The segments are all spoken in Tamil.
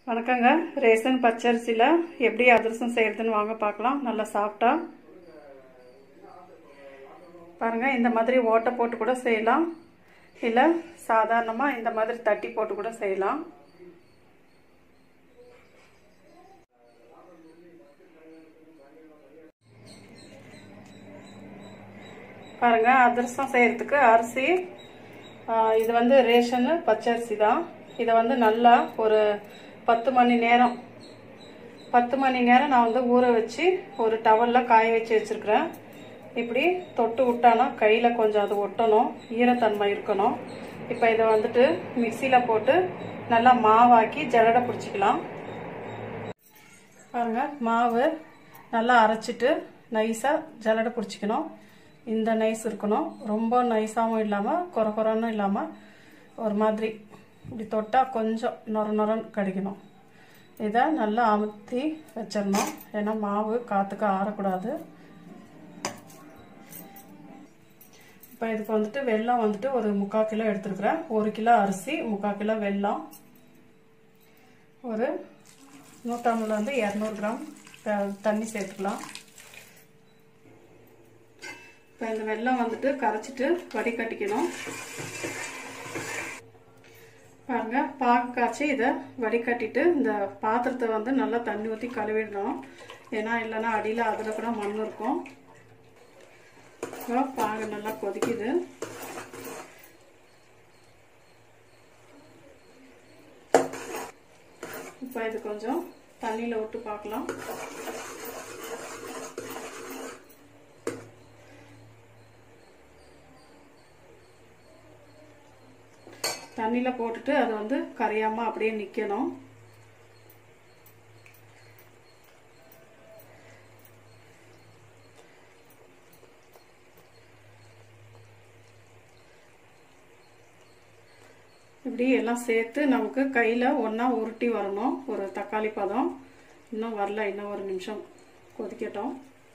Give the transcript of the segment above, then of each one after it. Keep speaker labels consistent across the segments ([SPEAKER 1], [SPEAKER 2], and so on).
[SPEAKER 1] வணக்கங்க ரேசன் பச்சரிசியில் எப்படி அதிரசம் செய்யறதுன்னு வாங்க பார்க்கலாம் நல்லா சாஃப்டா பாருங்கள் இந்த மாதிரி ஓட்டை போட்டு கூட செய்யலாம் இல்லை சாதாரணமாக இந்த மாதிரி தட்டி போட்டு கூட செய்யலாம் பாருங்கள் அதிரசம் செய்கிறதுக்கு அரிசி இது வந்து ரேஷனு பச்சரிசி தான் இதை வந்து நல்லா ஒரு பத்து மணி நேரம் பத்து மணி நேரம் நான் வந்து ஊற வச்சு ஒரு டவலில் காய வச்சு வச்சுருக்கிறேன் இப்படி தொட்டு விட்டானா கையில் கொஞ்சம் அது ஒட்டணும் ஈரத்தன்மை இருக்கணும் இப்போ இதை வந்துட்டு மிக்சியில் போட்டு நல்லா மாவாக்கி ஜலடை பிடிச்சிக்கலாம் பாருங்கள் மாவு நல்லா அரைச்சிட்டு நைஸாக ஜலடை பிடிச்சிக்கணும் இந்த நைஸ் இருக்கணும் ரொம்ப நைஸாகவும் இல்லாமல் குறை குறைன்னு இல்லாமல் ஒரு மாதிரி இப்படி தொட்டால் கொஞ்சம் நொர நொரன்னு கிடைக்கணும் இதை நல்லா அமுத்தி வச்சிடணும் ஏன்னா மாவு காற்றுக்கு ஆறக்கூடாது இப்போ இதுக்கு வந்துட்டு வெல்லம் வந்துட்டு ஒரு முக்கால் கிலோ எடுத்துருக்குறேன் ஒரு கிலோ அரிசி முக்கால் கிலோ வெல்லம் ஒரு நூற்றம்பதுலேருந்து இரநூறு கிராம் தண்ணி சேர்த்துக்கலாம் இப்போ இந்த வெல்லம் வந்துட்டு கரைச்சிட்டு வடிகட்டிக்கணும் பாருங்க பாகு காய்ச்சி இதை வடிகட்டிட்டு இந்த பாத்திரத்தை வந்து நல்லா தண்ணி ஊற்றி கழுவிடணும் ஏன்னா இல்லைன்னா அடியில் அதில் கூட மண் இருக்கும் இப்போ பாகு நல்லா கொதிக்குது இப்போ இது கொஞ்சம் தண்ணியில் விட்டு பார்க்கலாம் தண்ணியில் போட்டுட்டு அது வந்து கரையாமல் அப்படியே நிற்கணும் இப்படி எல்லாம் சேர்த்து நமக்கு கையில் ஒன்றா உருட்டி வரணும் ஒரு தக்காளி பதம் இன்னும் வரல இன்னும் ஒரு நிமிஷம் கொதிக்கட்டும்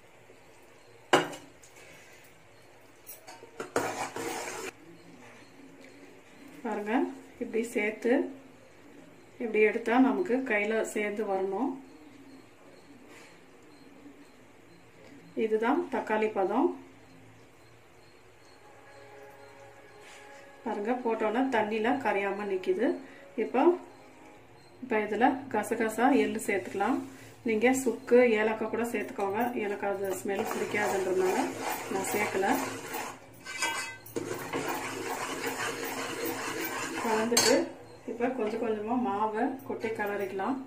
[SPEAKER 1] பாருங்க இப்படி சேர்த்து இப்படி எடுத்தால் நமக்கு கையில் சேர்ந்து வரணும் இதுதான் தக்காளி பதம் பாருங்க போட்டோன்னே தண்ணியில் கரையாமல் நிற்கிது இப்போ இப்போ இதில் கசகசா எள்ளு சேர்த்துக்கலாம் நீங்கள் சுக்கு ஏலக்காய் கூட சேர்த்துக்கோங்க எனக்கு அது ஸ்மெல் பிடிக்காதுன்றதுனால நான் சேர்க்கலை கலந்துட்டு இப்போ கொஞ்சம் கொஞ்சமாக மாவை கொட்டி கலரிக்கலாம்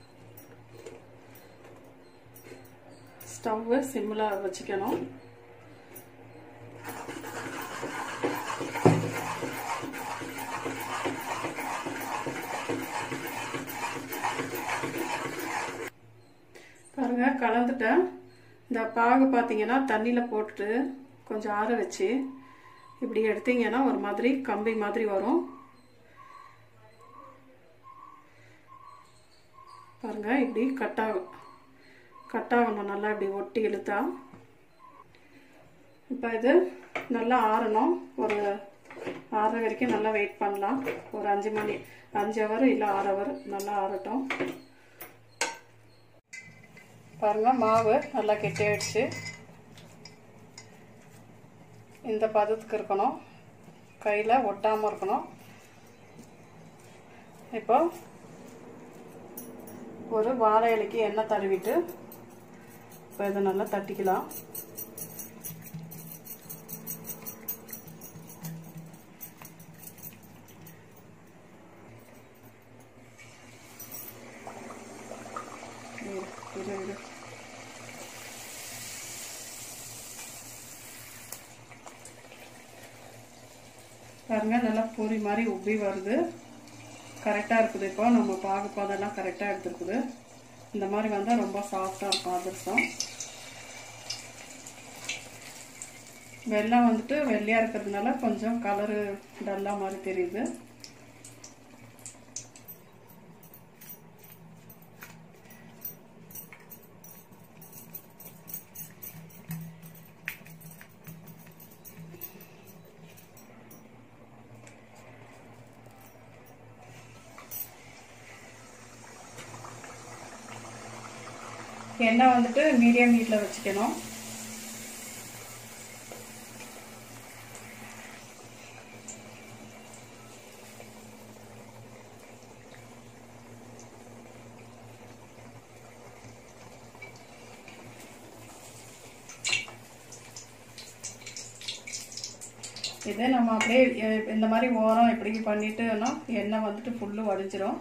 [SPEAKER 1] ஸ்டவ்வு சிம்மில் வச்சுக்கணும் பாருங்க கலந்துட்டேன் இந்த பாகு பார்த்தீங்கன்னா தண்ணியில் போட்டுட்டு கொஞ்சம் ஆற வச்சு இப்படி எடுத்தீங்கன்னா ஒரு மாதிரி கம்பி மாதிரி வரும் பாருங்க இப்படி கட் ஆகும் கட் ஆகணும் நல்லா இப்படி ஒட்டி இழுத்தா இப்போ இது நல்லா ஆறணும் ஒரு ஆறு வரைக்கும் நல்லா வெயிட் பண்ணலாம் ஒரு அஞ்சு மணி அஞ்சு ஹவர் இல்லை ஆறு ஹவர் நல்லா ஆறட்டும் பாருங்க மாவு நல்லா கெட்டியாயிடுச்சு இந்த பதத்துக்கு இருக்கணும் கையில் ஒட்டாமல் இருக்கணும் இப்போ ஒரு வாழை இலைக்கு எண்ணெய் தடவிட்டு இப்போ இதை நல்லா தட்டிக்கலாம் இரு இரு பாருங்க நல்லா பூரி மாதிரி உப்பி வருது கரெக்டாக இருக்குது இப்போ நம்ம பாகு பாதெல்லாம் கரெக்டாக எடுத்துருக்குது இந்த மாதிரி வந்தால் ரொம்ப சாஃப்டாக இருக்கும் அதிரசம் வெள்ளம் வந்துட்டு வெள்ளையாக இருக்கிறதுனால கொஞ்சம் கலரு டல்லாக மாதிரி தெரியுது எண்ணெய் வந்துட்டு மீடியம் ஹீட்டில் வச்சுக்கணும் இதே நம்ம அப்படியே எ- இந்த மாதிரி ஓரம் இப்படி பண்ணிட்டுனா எண்ணெய் வந்துட்டு ஃபுல்லு வடிஞ்சிரும்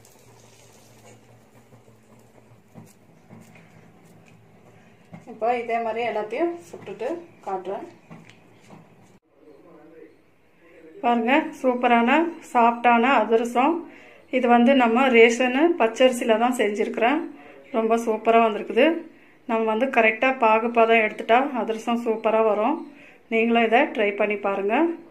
[SPEAKER 1] இப்போ இதே மாதிரி எல்லாத்தையும் சுட்டுட்டு காட்டுறேன் பாருங்க சூப்பரான சாஃப்டான அதிரசம் இது வந்து நம்ம ரேஷனு பச்சரிசியில் தான் செஞ்சுருக்கிறேன் ரொம்ப சூப்பராக வந்திருக்குது நம்ம வந்து கரெக்டாக பாகுப்பதம் எடுத்துட்டா அதிரசம் சூப்பராக வரும் நீங்களும் இதை ட்ரை பண்ணி பாருங்கள்